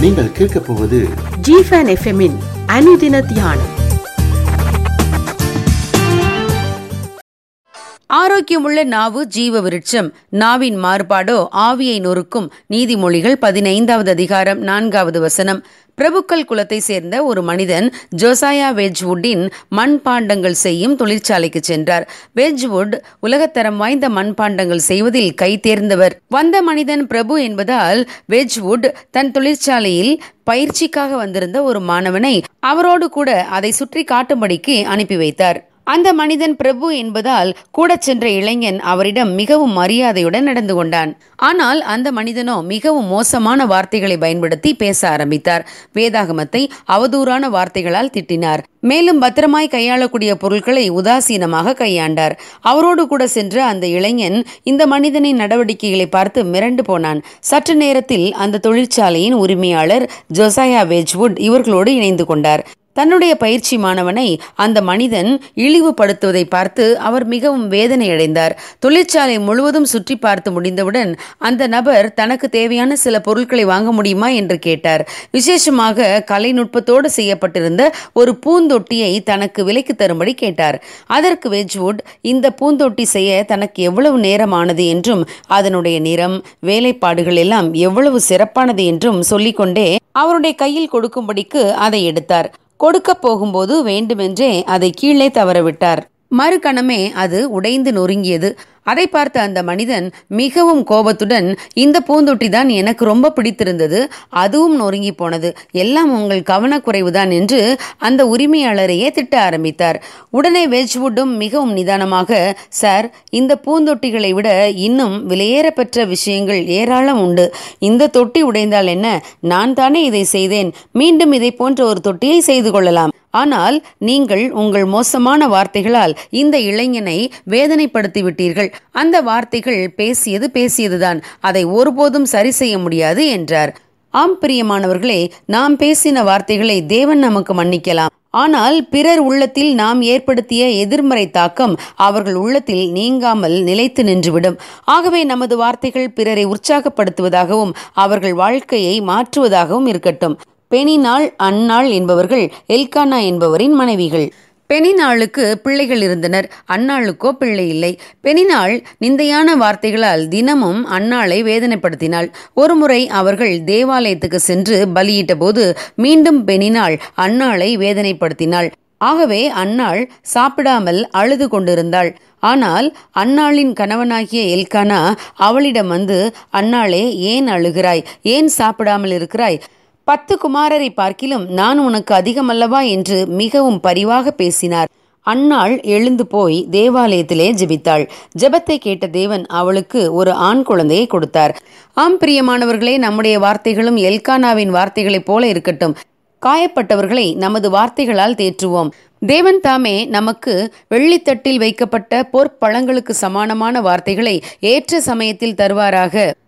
நீங்கள் கேட்கப் போவது ஜிஃபன் எஃப்எம்மின் அனுதின தியானம் ஆரோக்கியமுள்ள நாவு ஜீவ விருட்சம் நாவின் மாறுபாடோ ஆவியை நொறுக்கும் நீதிமொழிகள் பதினைந்தாவது அதிகாரம் நான்காவது வசனம் பிரபுக்கள் குலத்தை சேர்ந்த ஒரு மனிதன் ஜோசாயா வெஜ்வுட்டின் மண்பாண்டங்கள் செய்யும் தொழிற்சாலைக்கு சென்றார் வெஜ்வுட் உலகத்தரம் வாய்ந்த மண்பாண்டங்கள் செய்வதில் கை தேர்ந்தவர் வந்த மனிதன் பிரபு என்பதால் வெஜ்வுட் தன் தொழிற்சாலையில் பயிற்சிக்காக வந்திருந்த ஒரு மாணவனை அவரோடு கூட அதை சுற்றி காட்டும்படிக்கு அனுப்பி வைத்தார் அந்த மனிதன் பிரபு என்பதால் கூட சென்ற இளைஞன் அவரிடம் மிகவும் மரியாதையுடன் நடந்து கொண்டான் ஆனால் அந்த மனிதனோ மிகவும் மோசமான வார்த்தைகளை பயன்படுத்தி பேச ஆரம்பித்தார் வேதாகமத்தை அவதூறான வார்த்தைகளால் திட்டினார் மேலும் பத்திரமாய் கையாளக்கூடிய பொருட்களை உதாசீனமாக கையாண்டார் அவரோடு கூட சென்ற அந்த இளைஞன் இந்த மனிதனின் நடவடிக்கைகளை பார்த்து மிரண்டு போனான் சற்று நேரத்தில் அந்த தொழிற்சாலையின் உரிமையாளர் ஜொசாயா வெஜ்வுட் இவர்களோடு இணைந்து கொண்டார் தன்னுடைய பயிற்சி மாணவனை அந்த மனிதன் இழிவுபடுத்துவதை பார்த்து அவர் மிகவும் வேதனை அடைந்தார் தொழிற்சாலை முழுவதும் சுற்றி பார்த்து முடிந்தவுடன் அந்த நபர் தனக்கு தேவையான சில பொருட்களை வாங்க முடியுமா என்று கேட்டார் விசேஷமாக கலைநுட்பத்தோடு செய்யப்பட்டிருந்த ஒரு பூந்தொட்டியை தனக்கு விலைக்கு தரும்படி கேட்டார் அதற்கு வெஜ்வுட் இந்த பூந்தொட்டி செய்ய தனக்கு எவ்வளவு நேரமானது என்றும் அதனுடைய நிறம் வேலைப்பாடுகள் எல்லாம் எவ்வளவு சிறப்பானது என்றும் சொல்லிக்கொண்டே அவருடைய கையில் கொடுக்கும்படிக்கு அதை எடுத்தார் கொடுக்க போகும்போது வேண்டுமென்றே அதை கீழே தவறவிட்டார் மறுகணமே அது உடைந்து நொறுங்கியது அதை பார்த்த அந்த மனிதன் மிகவும் கோபத்துடன் இந்த பூந்தொட்டி தான் எனக்கு ரொம்ப பிடித்திருந்தது அதுவும் நொறுங்கி போனது எல்லாம் உங்கள் கவனக்குறைவுதான் என்று அந்த உரிமையாளரையே திட்ட ஆரம்பித்தார் உடனே வெஜ்வுட்டும் மிகவும் நிதானமாக சார் இந்த பூந்தொட்டிகளை விட இன்னும் விலையேற பெற்ற விஷயங்கள் ஏராளம் உண்டு இந்த தொட்டி உடைந்தால் என்ன நான் தானே இதை செய்தேன் மீண்டும் இதை போன்ற ஒரு தொட்டியை செய்து கொள்ளலாம் ஆனால் நீங்கள் உங்கள் மோசமான வார்த்தைகளால் இந்த இளைஞனை வேதனைப்படுத்தி விட்டீர்கள் அந்த வார்த்தைகள் பேசியது பேசியதுதான் அதை ஒருபோதும் சரி செய்ய முடியாது என்றார் ஆம் பிரியமானவர்களே நாம் பேசின வார்த்தைகளை தேவன் நமக்கு மன்னிக்கலாம் ஆனால் பிறர் உள்ளத்தில் நாம் ஏற்படுத்திய எதிர்மறை தாக்கம் அவர்கள் உள்ளத்தில் நீங்காமல் நிலைத்து நின்றுவிடும் ஆகவே நமது வார்த்தைகள் பிறரை உற்சாகப்படுத்துவதாகவும் அவர்கள் வாழ்க்கையை மாற்றுவதாகவும் இருக்கட்டும் பெனினாள் அன்னாள் என்பவர்கள் எல்கானா என்பவரின் மனைவிகள் பெனினாளுக்கு பிள்ளைகள் இருந்தனர் அன்னாளுக்கோ பிள்ளை இல்லை பெனினாள் நிந்தையான வார்த்தைகளால் தினமும் அன்னாளை வேதனைப்படுத்தினாள் ஒருமுறை அவர்கள் தேவாலயத்துக்கு சென்று பலியிட்ட போது மீண்டும் பெனினாள் அன்னாளை வேதனைப்படுத்தினாள் ஆகவே அன்னாள் சாப்பிடாமல் அழுது கொண்டிருந்தாள் ஆனால் அன்னாளின் கணவனாகிய எல்கானா அவளிடம் வந்து அன்னாளே ஏன் அழுகிறாய் ஏன் சாப்பிடாமல் இருக்கிறாய் பத்து குமாரரை பார்க்கிலும் நான் உனக்கு அதிகமல்லவா என்று மிகவும் பரிவாக பேசினார் அன்னாள் எழுந்து போய் தேவாலயத்திலே ஜெபித்தாள் ஜெபத்தை கேட்ட தேவன் அவளுக்கு ஒரு ஆண் குழந்தையை கொடுத்தார் ஆம் பிரியமானவர்களே நம்முடைய வார்த்தைகளும் எல்கானாவின் வார்த்தைகளைப் போல இருக்கட்டும் காயப்பட்டவர்களை நமது வார்த்தைகளால் தேற்றுவோம் தேவன் தாமே நமக்கு வெள்ளித்தட்டில் வைக்கப்பட்ட பொற்பழங்களுக்கு சமானமான வார்த்தைகளை ஏற்ற சமயத்தில் தருவாராக